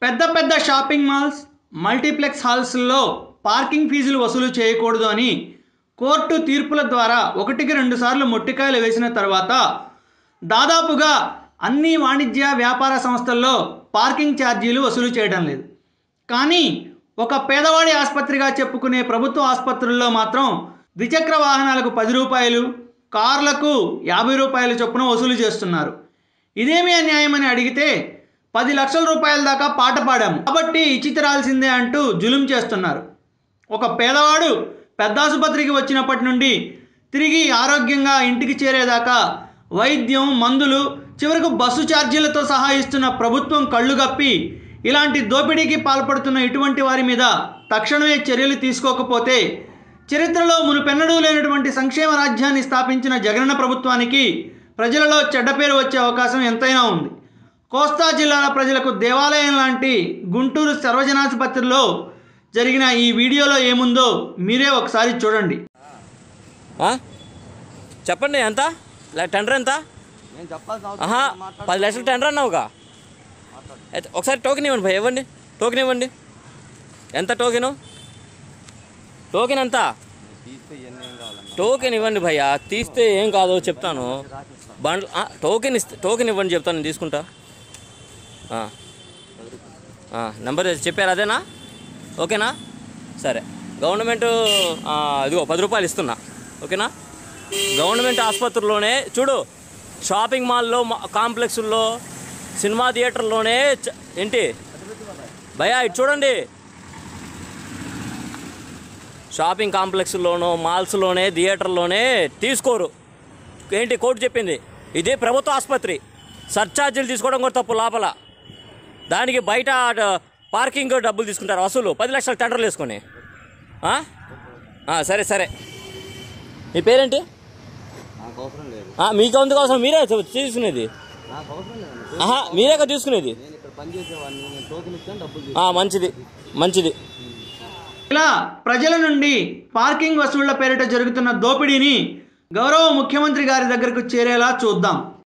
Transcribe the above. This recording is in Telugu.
పెద్ద పెద్ద షాపింగ్ మాల్స్ మల్టీప్లెక్స్ హాల్స్లో పార్కింగ్ ఫీజులు వసూలు చేయకూడదు అని కోర్టు తీర్పుల ద్వారా ఒకటికి రెండు సార్లు మొట్టికాయలు వేసిన తర్వాత దాదాపుగా అన్ని వాణిజ్య వ్యాపార సంస్థల్లో పార్కింగ్ ఛార్జీలు వసూలు చేయడం లేదు కానీ ఒక పేదవాడి ఆసుపత్రిగా చెప్పుకునే ప్రభుత్వ ఆసుపత్రుల్లో మాత్రం ద్విచక్ర వాహనాలకు పది రూపాయలు కార్లకు యాభై రూపాయల చొప్పున వసూలు చేస్తున్నారు ఇదేమి అన్యాయమని అడిగితే పది లక్షల రూపాయల దాకా పాట పాడాము కాబట్టి ఇచ్చితరాల్సిందే అంటూ జులుం చేస్తున్నారు ఒక పేదవాడు పెద్ద ఆసుపత్రికి వచ్చినప్పటి నుండి తిరిగి ఆరోగ్యంగా ఇంటికి చేరేదాకా వైద్యం మందులు చివరకు బస్సు ఛార్జీలతో సహా ఇస్తున్న ప్రభుత్వం కళ్ళు గప్పి ఇలాంటి దోపిడీకి పాల్పడుతున్న ఇటువంటి వారి మీద తక్షణమే చర్యలు తీసుకోకపోతే చరిత్రలో మునుపెన్నడూ లేనటువంటి సంక్షేమ రాజ్యాన్ని స్థాపించిన జగనన్న ప్రభుత్వానికి ప్రజలలో చెడ్డ పేరు వచ్చే అవకాశం ఎంతైనా ఉంది కోస్తా జిల్లాల ప్రజలకు దేవాలయం లాంటి గుంటూరు సర్వజనాసుపత్రిలో జరిగిన ఈ వీడియోలో ఏముందో మీరే ఒకసారి చూడండి ఆ? చెప్పండి ఎంత లే- టెండర్ ఎంత నేను చెప్పాల్సిన అవసరం ఆహా లేదు, మాట్లాడు. పది లక్షల టెండర్ అన్నావుగా అయితే ఒకసారి టోకెన్ ఇవ్వండి భయ్ ఇవ్వండి టోకెన్ ఇవ్వండి ఎంత టోకెను టోకెన్ ఎంత తీస్తే ఇవన్నీ ఏం కావాలన్నా టోకెన్ ఇవ్వండి భయ్యా తీస్తే ఏం కాదో చెప్తాను బండ్లు ఆ, టోకెన్ ఇస్తే టోకెన్ ఇవ్వండి చెప్తాను నేను తీసుకుంటా ఆ. ఆ, నెంబర్ చెప్పారు అదేనా ఓకేనా సరే గవర్నమెంట్ ఆ, ఇదిగో పది రూపాయలు ఇస్తున్నా ఓకేనా గవర్నమెంట్ ఆసుపత్రుల్లోనే చూడు షాపింగ్ మాల్లో మా- కాంప్లెక్స్ల్లో సినిమా థియేటర్లోనే చ- ఏంటి భయ్యా ఇటు చూడండి షాపింగ్ కాంప్లెక్స్లోనో మాల్స్లోనే థియేటర్లోనే తీసుకోరు ఏంటి కోర్టు చెప్పింది ఇది ప్రభుత్వ ఆసుపత్రి సర్ఛార్జీలు తీసుకోవడం కూడా తప్పు లోపల దానికి బయట డ- పార్కింగ్ డబ్బులు తీసుకుంటారు వసూలు పది లక్షల టెండర్లు వేసుకొని ఆ? ఆ, సరే సరే మీ పేరేంటి నాకు అవసరం లేదు ఆ, మీకు ఎందుకు అవసరం మీరే చూ- తీసుకునేది నాకు అవసరం లేదు ఆహా మీరేగా తీసుకునేది నేను ఇక్కడ పని చేసేవాడిని నేను టోకెన్ ఇచ్చాను డబ్బులు ఆ, మంచిది మంచిది ఇలా ప్రజల నుండి పార్కింగ్ వసూళ్ల పేరిట జరుగుతున్న దోపిడీని గౌరవ ముఖ్యమంత్రి గారి దగ్గరకు చేరేలా చూద్దాం